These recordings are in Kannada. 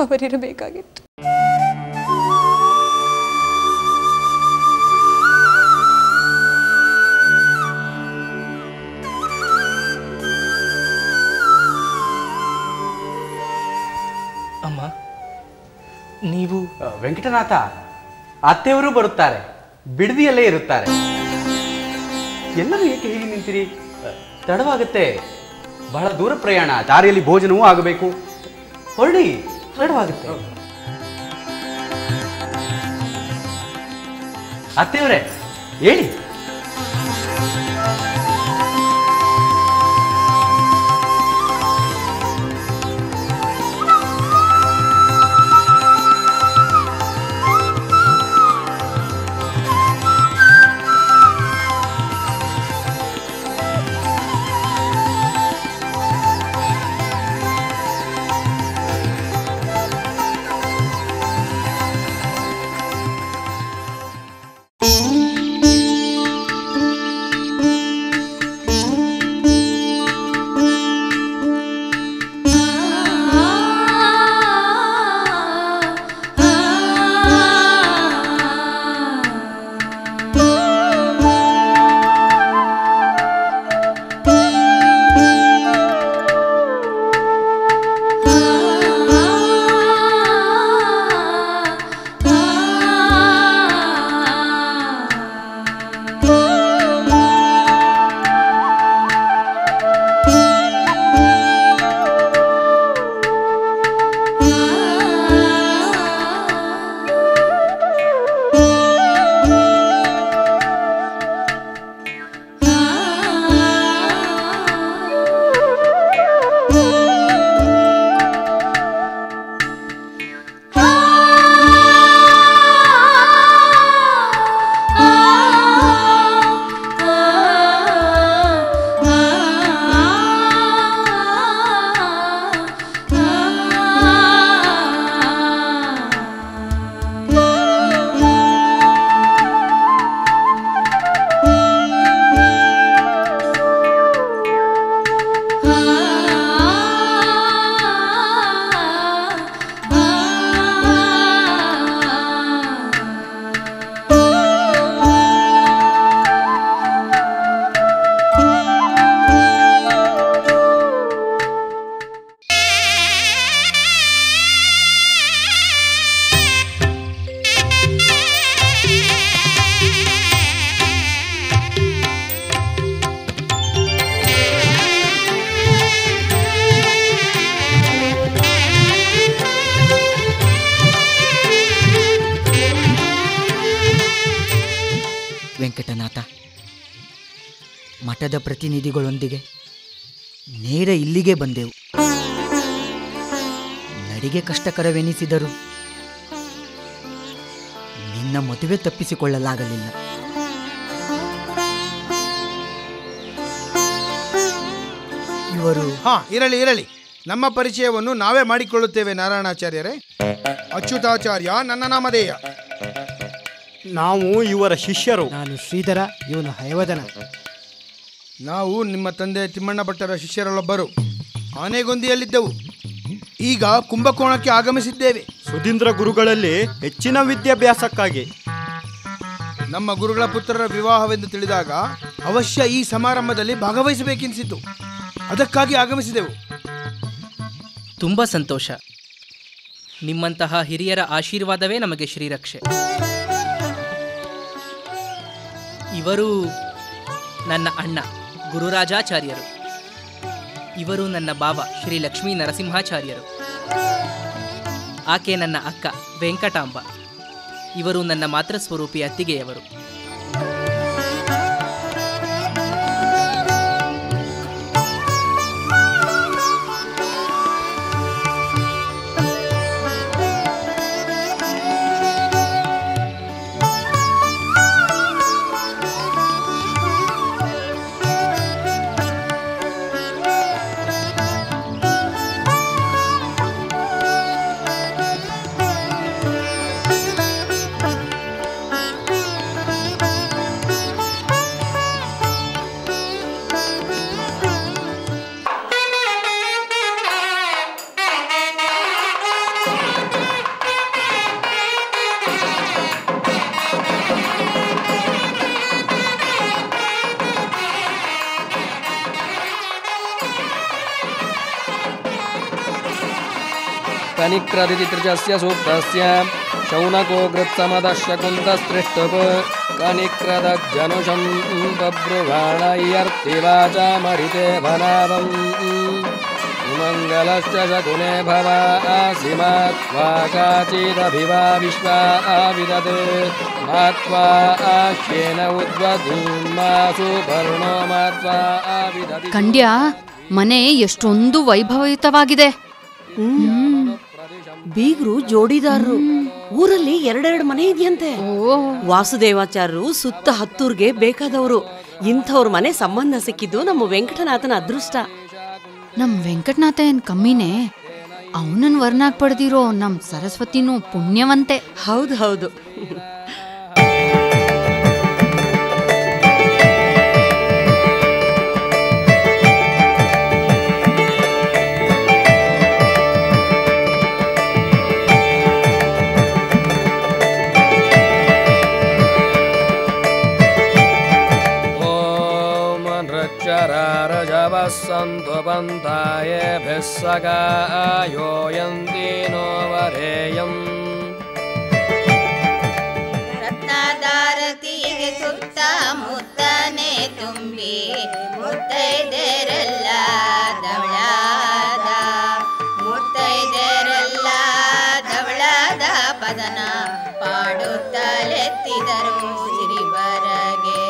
ಅವರಿರಬೇಕಾಗಿತ್ತು ಅಮ್ಮ ನೀವು ಆ, ವೆಂಕಟನಾಥ ಅತ್ತೆಯವರು ಬರುತ್ತಾರೆ ಬಿಡದಿಯಲ್ಲೇ ಇರುತ್ತಾರೆ ಎಲ್ಲರೂ ಏಕೆ ಹೀಗೆ ನಿಂತಿರಿ ಆ, ತಡವಾಗುತ್ತೆ ಬಹಳ ದೂರ ಪ್ರಯಾಣ ದಾರಿಯಲ್ಲಿ ಭೋಜನವೂ ಆಗಬೇಕು ಹೊರಡಿ ತಡವಾಗುತ್ತೆ ಅತ್ತೆಯವರೇ ಹೇಳಿ ವೆಂಕಟನಾಥ ಮಠದ ಪ್ರತಿನಿಧಿಗಳೊಂದಿಗೆ ನೇರ ಇಲ್ಲಿಗೆ ಬಂದೆವು ನಡಿಗೆ ಕಷ್ಟಕರವೆನಿಸಿದರು ನಿನ್ನ ಮದುವೆ ತಪ್ಪಿಸಿಕೊಳ್ಳಲಾಗಲಿಲ್ಲ ಇವರು ಹಾ ಇರಲಿ ಇರಲಿ ನಮ್ಮ ಪರಿಚಯವನ್ನು ನಾವೇ ಮಾಡಿಕೊಳ್ಳುತ್ತೇವೆ ನಾರಾಯಣಾಚಾರ್ಯರೇ ಅಚ್ಯುತಾಚಾರ್ಯ ನನ್ನ ನಾಮಧೇಯ ನಾವು ಇವರ ಶಿಷ್ಯರು ನಾನು ಶ್ರೀಧರ ಇವನು ಹಯವದನ ನಾವು ನಿಮ್ಮ ತಂದೆ ತಿಮ್ಮಣ್ಣ ಭಟ್ಟರ ಶಿಷ್ಯರಲ್ಲೊಬ್ಬರು ಆನೆಗೊಂದಿಯಲ್ಲಿದ್ದೆವು ಈಗ ಕುಂಭಕೋಣಕ್ಕೆ ಆಗಮಿಸಿದ್ದೇವೆ ಸುಧೀಂದ್ರ ಗುರುಗಳಲ್ಲಿ ಹೆಚ್ಚಿನ ವಿದ್ಯಾಭ್ಯಾಸಕ್ಕಾಗಿ ನಮ್ಮ ಗುರುಗಳ ಪುತ್ರರ ವಿವಾಹವೆಂದು ತಿಳಿದಾಗ ಅವಶ್ಯ ಈ ಸಮಾರಂಭದಲ್ಲಿ ಭಾಗವಹಿಸಬೇಕೆನಿಸಿತು ಅದಕ್ಕಾಗಿ ಆಗಮಿಸಿದೆವು ತುಂಬ ಸಂತೋಷ ನಿಮ್ಮಂತಹ ಹಿರಿಯರ ಆಶೀರ್ವಾದವೇ ನಮಗೆ ಶ್ರೀರಕ್ಷೆ ಇವರು ನನ್ನ ಅಣ್ಣ ಗುರುರಾಜಾಚಾರ್ಯರು ಇವರು ನನ್ನ ಬಾವ ಶ್ರೀ ಲಕ್ಷ್ಮೀ ನರಸಿಂಹಾಚಾರ್ಯರು ಆಕೆ ನನ್ನ ಅಕ್ಕ ವೆಂಕಟಾಂಬ ಇವರು ನನ್ನ ಮಾತೃಸ್ವರೂಪಿ ಅತ್ತಿಗೆಯವರು कनिक्रदिति तृजस्य सूक्तस्य शौनको गृत्समदशकुन्तस्त्रिष्टुप् कनिक्रदज्जनुषं बभ्रुवाणयर्तिवाचामरिते भनावम् सुमङ्गलश्च शकुने भवासि मात्वा काचिदभिवा विश्वा विदत् मात्वा आश्येन उद्वधून्मासु पर्णो मात्वा विदति ಖಂಡ್ಯ ಮನೆ ಎಷ್ಟೊಂದು ವೈಭವಯುತವಾಗಿದೆ ಬೀಗ್ರು ಜೋಡಿದಾರರು ಊರಲ್ಲಿ ಎರಡೆರಡು ಮನೆ ಇದೆಯಂತೆ ಓ ವಾಸುದೇವಾಚಾರ್ಯರು ಸುತ್ತ ಹತ್ತೂರ್ಗೆ ಬೇಕಾದವರು ಇಂಥವ್ರ ಮನೆ ಸಂಬಂಧ ಸಿಕ್ಕಿದ್ದು ನಮ್ಮ ವೆಂಕಟನಾಥನ ಅದೃಷ್ಟ ನಮ್ ವೆಂಕಟನಾಥ ಏನ್ ಕಮ್ಮಿನೇ ಅವನನ್ ವರ್ನಾಗ್ ಪಡೆದಿರೋ ನಮ್ ಸರಸ್ವತಿನೂ ಪುಣ್ಯವಂತೆ ಹೌದು ಹೌದು ॐ नृक्षरारजवः सन्तु पन्थायेभिः सगायो यन्ति नो वरेयम् ರತ್ನದಾರತಿಗೆ ಸುತ್ತ ಮುತ್ತನೆ ತುಂಬಿ ಮುತ್ತೈದೆರೆಲ್ಲ ಧವಳಾದ ಮುತ್ತೈದೆರೆಲ್ಲ ಧವಳಾದ ಪದನ ಪಾಡುತ್ತಲೆತ್ತಿದರು ಸಿರಿಬರಗೆ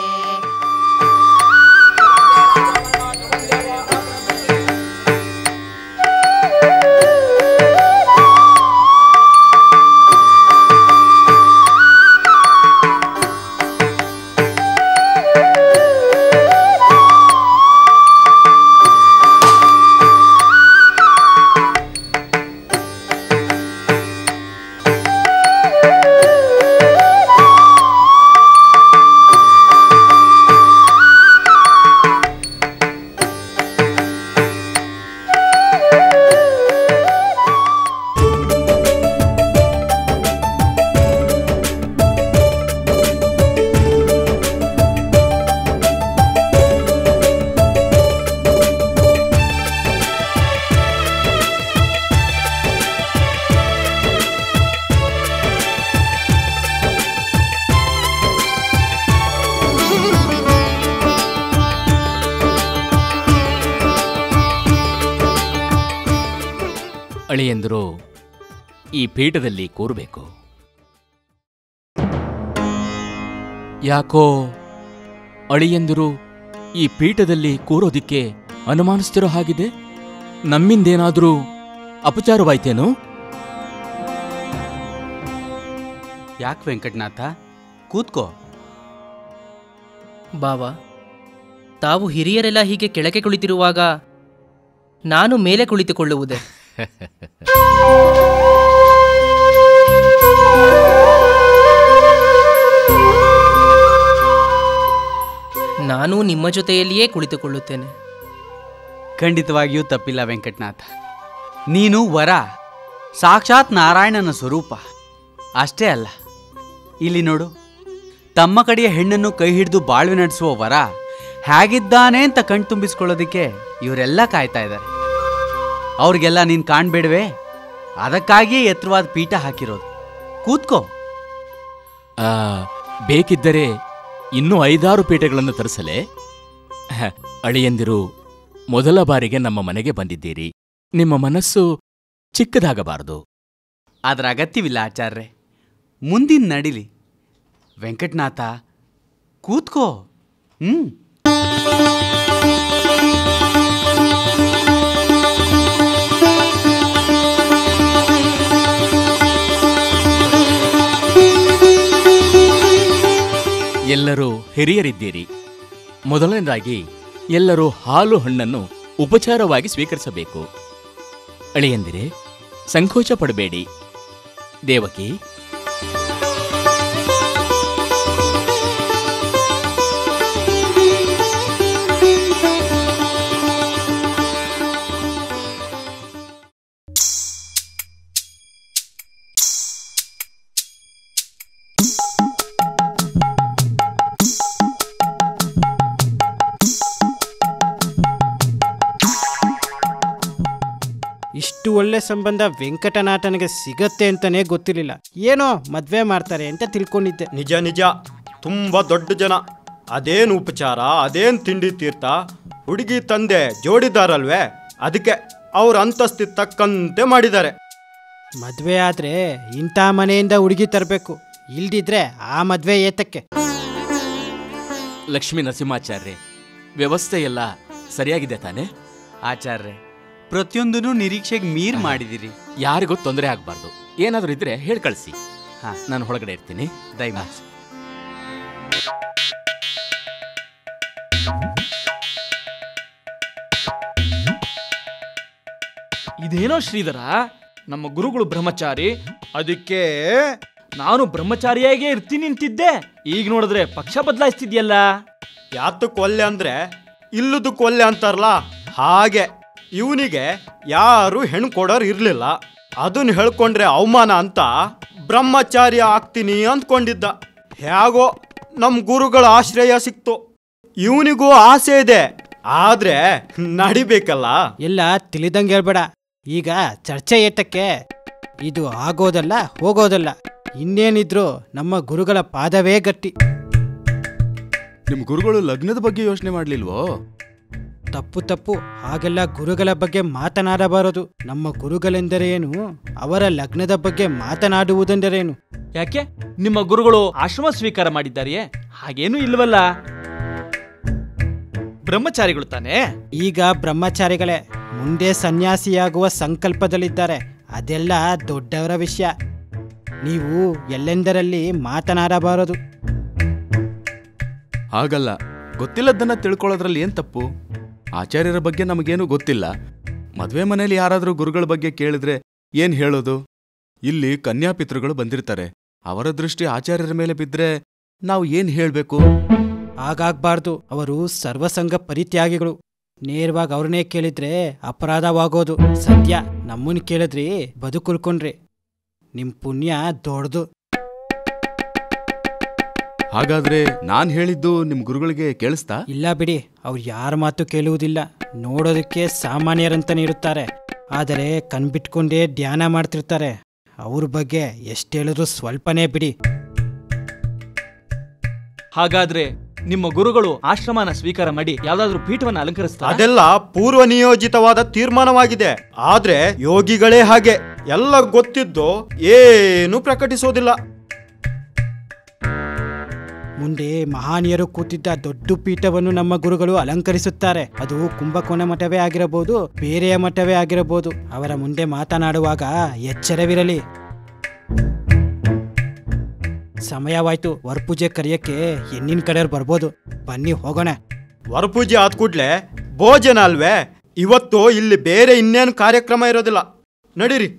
ಅಳಿಯಂದರು ಈ ಪೀಠದಲ್ಲಿ ಕೂರಬೇಕು ಯಾಕೋ ಅಳಿಯಂದರು ಈ ಪೀಠದಲ್ಲಿ ಕೂರೋದಿಕ್ಕೆ ಅನುಮಾನಿಸ್ತಿರೋ ಹಾಗಿದೆ ನಮ್ಮಿಂದೇನಾದರೂ ಅಪಚಾರವಾಯ್ತೇನು ಯಾಕೆ ವೆಂಕಟನಾಥ ಕೂತ್ಕೋ ಬಾವ ತಾವು ಹಿರಿಯರೆಲ್ಲ ಹೀಗೆ ಕೆಳಗೆ ಕುಳಿತಿರುವಾಗ ನಾನು ಮೇಲೆ ಕುಳಿತುಕೊಳ್ಳುವುದೇ ನಾನು ನಿಮ್ಮ ಜೊತೆಯಲ್ಲಿಯೇ ಕುಳಿತುಕೊಳ್ಳುತ್ತೇನೆ ಖಂಡಿತವಾಗಿಯೂ ತಪ್ಪಿಲ್ಲ ವೆಂಕಟನಾಥ ನೀನು ವರ ಸಾಕ್ಷಾತ್ ನಾರಾಯಣನ ಸ್ವರೂಪ ಅಷ್ಟೇ ಅಲ್ಲ ಇಲ್ಲಿ ನೋಡು ತಮ್ಮ ಕಡೆಯ ಹೆಣ್ಣನ್ನು ಕೈ ಹಿಡಿದು ಬಾಳ್ವೆ ನಡೆಸುವ ವರ ಹೇಗಿದ್ದಾನೆ ಅಂತ ಕಣ್ತುಂಬಿಸ್ಕೊಳ್ಳೋದಕ್ಕೆ ಇವರೆಲ್ಲ ಕಾಯ್ತಾ ಇದ್ದಾರೆ ಅವ್ರಿಗೆಲ್ಲ ನೀನು ಕಾಣ್ಬೇಡವೇ ಅದಕ್ಕಾಗಿಯೇ ಎತ್ತರವಾದ ಪೀಠ ಹಾಕಿರೋದು ಕೂತ್ಕೋ ಆ, ಬೇಕಿದ್ದರೆ ಇನ್ನೂ ಐದಾರು ಪೀಠಗಳನ್ನು ತರಿಸಲೇ ಹ, ಅಳಿಯಂದಿರು ಮೊದಲ ಬಾರಿಗೆ ನಮ್ಮ ಮನೆಗೆ ಬಂದಿದ್ದೀರಿ ನಿಮ್ಮ ಮನಸ್ಸು ಚಿಕ್ಕದಾಗಬಾರದು ಅದರ ಅಗತ್ಯವಿಲ್ಲ ಆಚಾರ್ರೆ ಮುಂದಿನ ನಡಿಲಿ ವೆಂಕಟನಾಥ ಕೂತ್ಕೋ ಹ್ಮ್ ಎಲ್ಲರೂ ಹಿರಿಯರಿದ್ದೀರಿ ಮೊದಲನೇದಾಗಿ ಎಲ್ಲರೂ ಹಾಲು ಹಣ್ಣನ್ನು ಉಪಚಾರವಾಗಿ ಸ್ವೀಕರಿಸಬೇಕು ಅಳಿಯಂದಿರೆ ಸಂಕೋಚ ಪಡಬೇಡಿ ದೇವಕಿ ಇಷ್ಟು ಒಳ್ಳೆ ಸಂಬಂಧ ವೆಂಕಟನಾಥನಿಗೆ ಸಿಗತ್ತೆ ಅಂತಾನೆ ಗೊತ್ತಿರಲಿಲ್ಲ ಏನೋ ಮದ್ವೆ ಮಾಡ್ತಾರೆ ಅಂತ ತಿಳ್ಕೊಂಡಿದ್ದೆ ನಿಜ ನಿಜ ತುಂಬ ದೊಡ್ಡ ಜನ ಅದೇನು ಉಪಚಾರ ಅದೇನು ತಿಂಡಿ ತೀರ್ಥ ಹುಡುಗಿ ತಂದೆ ಜೋಡಿದಾರಲ್ವೇ ಅದಕ್ಕೆ ಅವ್ರ ಅಂತಸ್ತಿಗೆ ತಕ್ಕಂತೆ ಮಾಡಿದ್ದಾರೆ ಮದ್ವೆ ಆದ್ರೆ ಇಂಥ ಮನೆಯಿಂದ ಹುಡುಗಿ ತರಬೇಕು ಇಲ್ದಿದ್ರೆ ಆ ಮದ್ವೆ ಏತಕ್ಕೆ ಲಕ್ಷ್ಮೀ ನರಸಿಂಹಾಚಾರ್ಯ ವ್ಯವಸ್ಥೆ ಎಲ್ಲ ಸರಿಯಾಗಿದೆ ತಾನೇ ಆಚಾರ್ಯ ಪ್ರತಿಯೊಂದನ್ನು ನಿರೀಕ್ಷೆಗೆ ಮೀರ್ ಮಾಡಿದಿರಿ ಯಾರಿಗೂ ತೊಂದರೆ ಆಗಬಾರ್ದು ಏನಾದರೂ ಇದ್ರೆ ಹೇಳಿ ಕಳಿಸಿ ಹಾ. ನಾನು ಹೊರಗಡೆ ಇರ್ತೀನಿ ದಯಮಾಡಿ ಇದೇನೋ ಶ್ರೀಧರ ನಮ್ಮ ಗುರುಗಳು ಬ್ರಹ್ಮಚಾರಿ ಅದಕ್ಕೆ ನಾನು ಬ್ರಹ್ಮಚಾರಿಯಾಗೇ ಇರ್ತೀನಿ ಅಂತಿದ್ದೆ ಈಗ ನೋಡಿದ್ರೆ ಪಕ್ಷ ಬದಲಾಯಿಸ್ತಿದ್ಯಲ್ಲ ಯಾತಕ್ಕೆ ಒಲ್ಲೆ ಅಂದ್ರೆ ಇಲ್ಲದಕ್ಕೆ ಒಲ್ಲೆ ಅಂತಾರಲ್ಲ ಹಾಗೆ ಇವನಿಗೆ ಯಾರು ಹೆಣ್ಣು ಕೊಡೋರು ಇರಲಿಲ್ಲ ಅದನ್ನ ಹೇಳ್ಕೊಂಡ್ರೆ ಅವಮಾನ ಅಂತ ಬ್ರಹ್ಮಚಾರಿ ಆಗ್ತೀನಿ ಅಂದ್ಕೊಂಡಿದ್ದ ಹೇಗೋ ನಮ್ಮ ಗುರುಗಳ ಆಶ್ರಯ ಸಿಕ್ತು ಇವನಿಗೂ ಆಸೆ ಇದೆ ಆದ್ರೆ ನಡಿಬೇಕಲ್ಲ ಎಲ್ಲ ತಿಳಿದಂಗೆ ಹೇಳ್ಬೇಡ ಈಗ ಚರ್ಚೆ ಏತಕ್ಕೆ ಇದು ಆಗೋದಲ್ಲ ಹೋಗೋದಲ್ಲ ಇನ್ನೇನಿದ್ರು ನಮ್ಮ ಗುರುಗಳ ಪಾದವೇ ಗಟ್ಟಿ ನಿಮ್ ಗುರುಗಳು ಲಗ್ನದ ಬಗ್ಗೆ ಯೋಚನೆ ಮಾಡ್ಲಿಲ್ವೋ ತಪ್ಪು ತಪ್ಪು ಹಾಗೆಲ್ಲ ಗುರುಗಳ ಬಗ್ಗೆ ಮಾತನಾಡಬಾರದು ನಮ್ಮ ಗುರುಗಳೆಂದರೆ ಏನು ಅವರ ಲಗ್ನದ ಬಗ್ಗೆ ಮಾತನಾಡುವುದೆಂದರೇನು ಯಾಕೆ ನಿಮ್ಮ ಗುರುಗಳು ಆಶ್ರಮ ಸ್ವೀಕಾರ ಮಾಡಿದ್ದಾರೆಯೇ ಹಾಗೇನೂ ಇಲ್ವಲ್ಲ ಬ್ರಹ್ಮಚಾರಿಗಳು ತಾನೇ ಈಗ ಬ್ರಹ್ಮಚಾರಿಗಳೇ ಮುಂದೆ ಸನ್ಯಾಸಿಯಾಗುವ ಸಂಕಲ್ಪದಲ್ಲಿದ್ದಾರೆ ಅದೆಲ್ಲ ದೊಡ್ಡವರ ವಿಷಯ ನೀವು ಎಲ್ಲೆಂದರಲ್ಲಿ ಮಾತನಾಡಬಾರದು ಹಾಗಲ್ಲ ಗೊತ್ತಿಲ್ಲದನ್ನ ತಿಳ್ಕೊಳ್ಳೋದ್ರಲ್ಲಿ ಏನ್ ತಪ್ಪು ಆಚಾರ್ಯರ ಬಗ್ಗೆ ನಮಗೇನು ಗೊತ್ತಿಲ್ಲ ಮದ್ವೆ ಮನೇಲಿ ಯಾರಾದ್ರೂ ಗುರುಗಳ ಬಗ್ಗೆ ಕೇಳಿದ್ರೆ ಏನ್ ಹೇಳೋದು ಇಲ್ಲಿ ಕನ್ಯಾಪಿತೃಗಳು ಬಂದಿರ್ತಾರೆ ಅವರ ದೃಷ್ಟಿ ಆಚಾರ್ಯರ ಮೇಲೆ ಬಿದ್ರೆ ನಾವು ಏನ್ ಹೇಳ್ಬೇಕು ಹಾಗಾಗ್ಬಾರ್ದು ಅವರು ಸರ್ವಸಂಗ ಪರಿತ್ಯಾಗಿಗಳು ನೇರವಾಗಿ ಅವ್ರನ್ನೇ ಕೇಳಿದ್ರೆ ಅಪರಾಧವಾಗೋದು ಸತ್ಯ ನಮ್ಮನ್ನ ಕೇಳಿದ್ರಿ ಬದುಕುಳ್ಕೊಂಡ್ರಿ ನಿಮ್ ಪುಣ್ಯ ದೊಡ್ಡದು ಹಾಗಾದ್ರೆ ನಾನ್ ಹೇಳಿದ್ದು ನಿಮ್ ಗುರುಗಳಿಗೆ ಕೇಳಿಸ್ತಾ ಇಲ್ಲ ಬಿಡಿ ಅವ್ರು ಯಾರ ಮಾತು ಕೇಳುವುದಿಲ್ಲ ನೋಡೋದಕ್ಕೆ ಸಾಮಾನ್ಯರಂತಾನೆ ಇರುತ್ತಾರೆ ಆದರೆ ಕಣ್ಬಿಟ್ಕೊಂಡೇ ಧ್ಯಾನ ಮಾಡ್ತಿರ್ತಾರೆ ಅವ್ರ ಬಗ್ಗೆ ಎಷ್ಟು ಹೇಳಿದ್ರು ಸ್ವಲ್ಪನೇ ಬಿಡಿ ಹಾಗಾದ್ರೆ ನಿಮ್ಮ ಗುರುಗಳು ಆಶ್ರಮನ ಸ್ವೀಕಾರ ಮಾಡಿ ಯಾವ್ದಾದ್ರು ಪೀಠವನ್ನ ಅಲಂಕರಿಸ್ತಾರೆ ಅದೆಲ್ಲ ಪೂರ್ವ ನಿಯೋಜಿತವಾದ ತೀರ್ಮಾನವಾಗಿದೆ ಆದ್ರೆ ಯೋಗಿಗಳೇ ಹಾಗೆ ಎಲ್ಲ ಗೊತ್ತಿದ್ದು ಏನು ಪ್ರಕಟಿಸೋದಿಲ್ಲ ಮುಂದೆ ಮಹಾನೀಯರು ಕೂತಿದ್ದ ದೊಡ್ಡ ಪೀಠವನ್ನು ನಮ್ಮ ಗುರುಗಳು ಅಲಂಕರಿಸುತ್ತಾರೆ ಅದು ಕುಂಭಕೋಣ ಮಠವೇ ಆಗಿರಬಹುದು ಬೇರೆಯ ಮಠವೇ ಆಗಿರಬಹುದು ಅವರ ಮುಂದೆ ಮಾತನಾಡುವಾಗ ಎಚ್ಚರವಿರಲಿ ಸಮಯವಾಯ್ತು ವರಪೂಜೆ ಕರೆಯಕ್ಕೆ ಹೆಣ್ಣಿನ ಕಡೆಯವ್ರು ಬರ್ಬೋದು ಬನ್ನಿ ಹೋಗೋಣ ವರಪೂಜೆ ಆದ ಕೂಡ್ಲೆ ಭೋಜನ ಅಲ್ವೇ ಇವತ್ತು ಇಲ್ಲಿ ಬೇರೆ ಇನ್ನೇನು ಕಾರ್ಯಕ್ರಮ ಇರೋದಿಲ್ಲ ನಡೀರಿ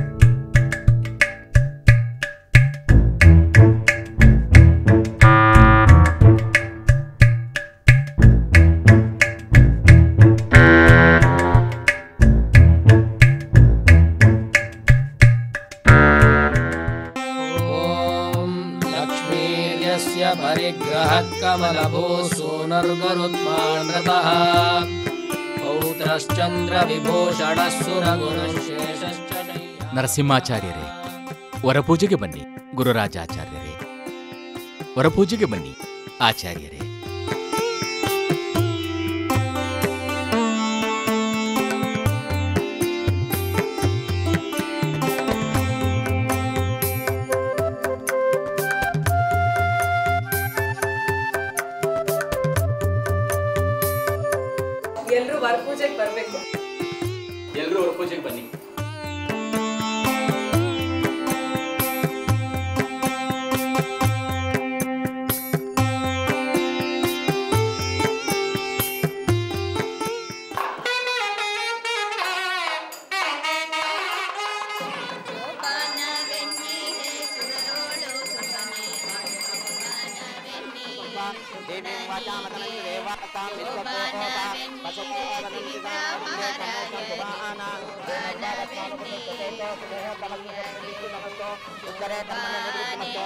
लक्ष्मीर्यस्य परिग्रहः कमलभूसूनर्गरुत्मानृतः पौत्रश्चन्द्रविभूषणः सुरगुणशेषश्च ನರಸಿಂಹಾಚಾರ್ಯರೇ ವರಪೂಜೆಗೆ ಬನ್ನಿ ಗುರುರಾಜಾಚಾರ್ಯರೇ ವರಪೂಜೆಗೆ ಬನ್ನಿ ಆಚಾರ್ಯರೇ ಎಲ್ಲರೂ ವರಪೂಜೆಗೆ ಬರಬೇಕು ಎಲ್ಲರೂ ವರಪೂಜೆಗೆ ಬನ್ನಿ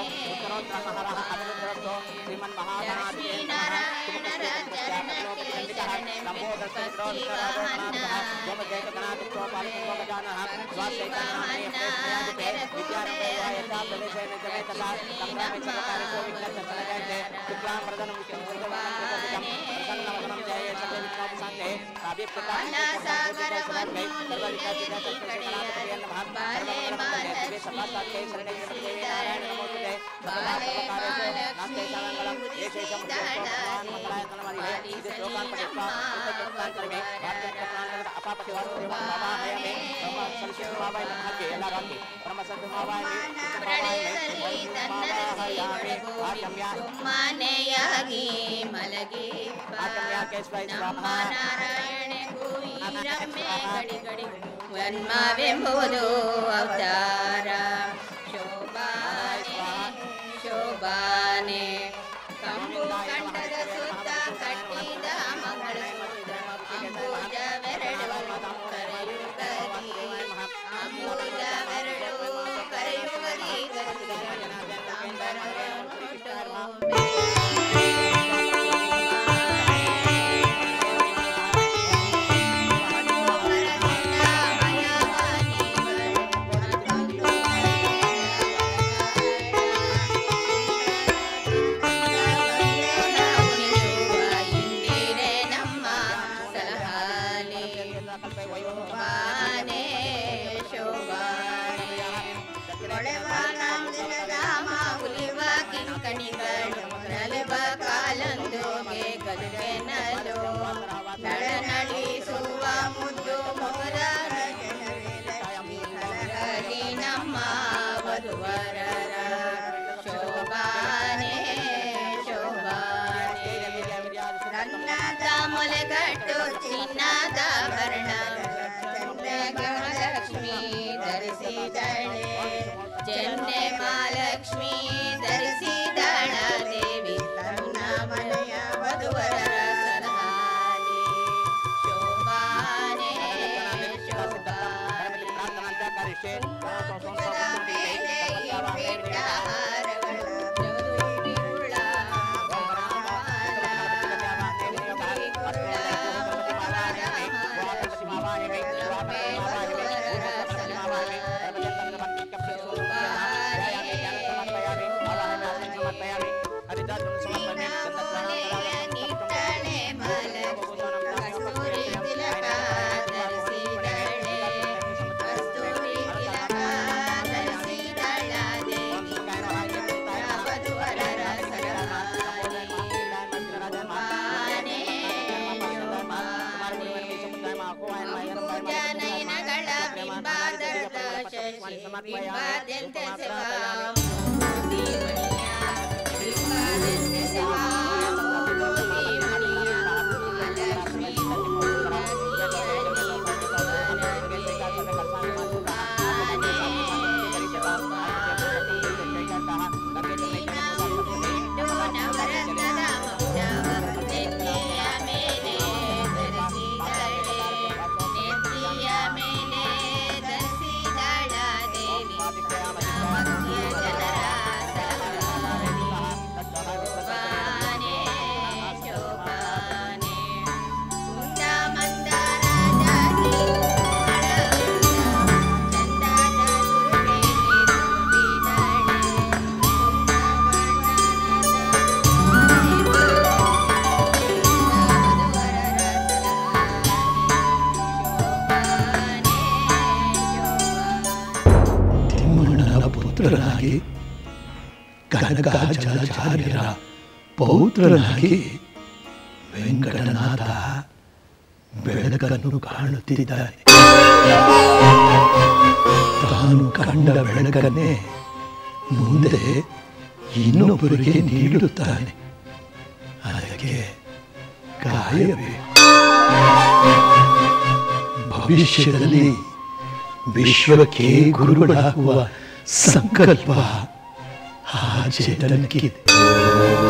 ಲಕ್ಷ್ಮೀನಾರಾಯಣ ರಾಜ ಮನೆಯಾಗಿ ಮಲಗಿ ನಮ್ಮ ನಾರಾಯಣಗೂ ಈ ರಮ್ಮೆ ಗಡಿ ಗಡಿ ಜನ್ಮವೆಂಬುದು ಅವತಾರ ಶೋಭಾನೆ ಶೋಭಾನೆ ಕಂಬು ಕಂಠದ ಸುತ್ತ ಕಟ್ಟಿದ ಮಂಗಳಸೂತ್ರ ಅಂಬುಜವೆರಡು ಕರೆಯುಗದಿ ಅಂಬುಜವೆರಡು ಕರೆಯುಗದಿ ಇಂದಿರೆ ನಮ್ಮ ಸಲಹಾಲಿ ಶೋಭಾನೆ ಶೋಭಾನೆ ಕೊಳೆವ ನಾಮದಿನಧಾಮ ಉಲಿವ ಕಿಂಕಣಿಗಳು ನಲಿವ ಕಾಲಂದೋಗೆ ಗದುಗೆನಲು ನಳನಳಿಸುವ ಮುದ್ದು ಮೊಗರ ಹರಿ ನಮ್ಮ ವಧುವರರ ಶೋಭಾನೆ ಶೋಭಾನೆ ರನ್ನದ ಮೊಲೆಗಟ್ಟು ಚಿನ್ನದ ಭರಣ ಲಕ್ಷ್ಮೀ ಧರಿಸಿದಳೆ ಚೆನ್ನೆ ಮಹಾಲಕ್ಷ್ಮೀ ಧರಿಸಿದಳ ದೇವಿ ತನ್ನ ಮನೆಯ ವಧುವರರ ಸಲಹಾಲಿ ಶೋಭಾನೆ ಶೋಭಾನೆ ಕುಂಕುಮದ ಮೇಲೆ ಇಟ್ಟಿಟ್ಟ ಹಾರಗಳ ಜಗದುಬಿರುಳ ವರಮಾಲ. ಜನಗಳ ಬಿಂಬಾದರದ ಶಶಿ ಬಿಂಬಾದ್ಯಂತ ನೆತ್ತಿಯ ಮೇಲೆ ಧರಿಸಿದಳ ದೇವಿ ಭಕ್ತಿಯ ಜನರ ಶೋಭಾನೆ ಶೋಭಾನೆ ಕುಂದ ಮಂದಾರ ಜಾತಿ ಚಂದದ ಸುರುಳಿಲಿ ತುಂಬಿದಳೆ ತಿಮ್ಮಣ್ಣನ ಪುತ್ರನಾಗಿ ಕನಕಾಚಾರ್ಯರ ಪೌತ್ರನಾಗಿ ವೆಂಕಟನಾಥ ಬೆಳಕನ್ನು ಕಾಣುತ್ತಿದ್ದಾನೆ ತಾನು ಕಂಡ ಬೆಳಕನ್ನೇ ಮುಂದೆ ಇನ್ನೊಬ್ಬರಿಗೆ ನೀಡುತ್ತಾನೆ ಅದಕ್ಕೆ ಕಾಯಬೇಕು ಭವಿಷ್ಯದಲ್ಲಿ ವಿಶ್ವಕ್ಕೆ ಗುರುಗಳಾಗುವ ಸಂಕಲ್ಪ ಆ ಚೇತನಕ್ಕಿದೆ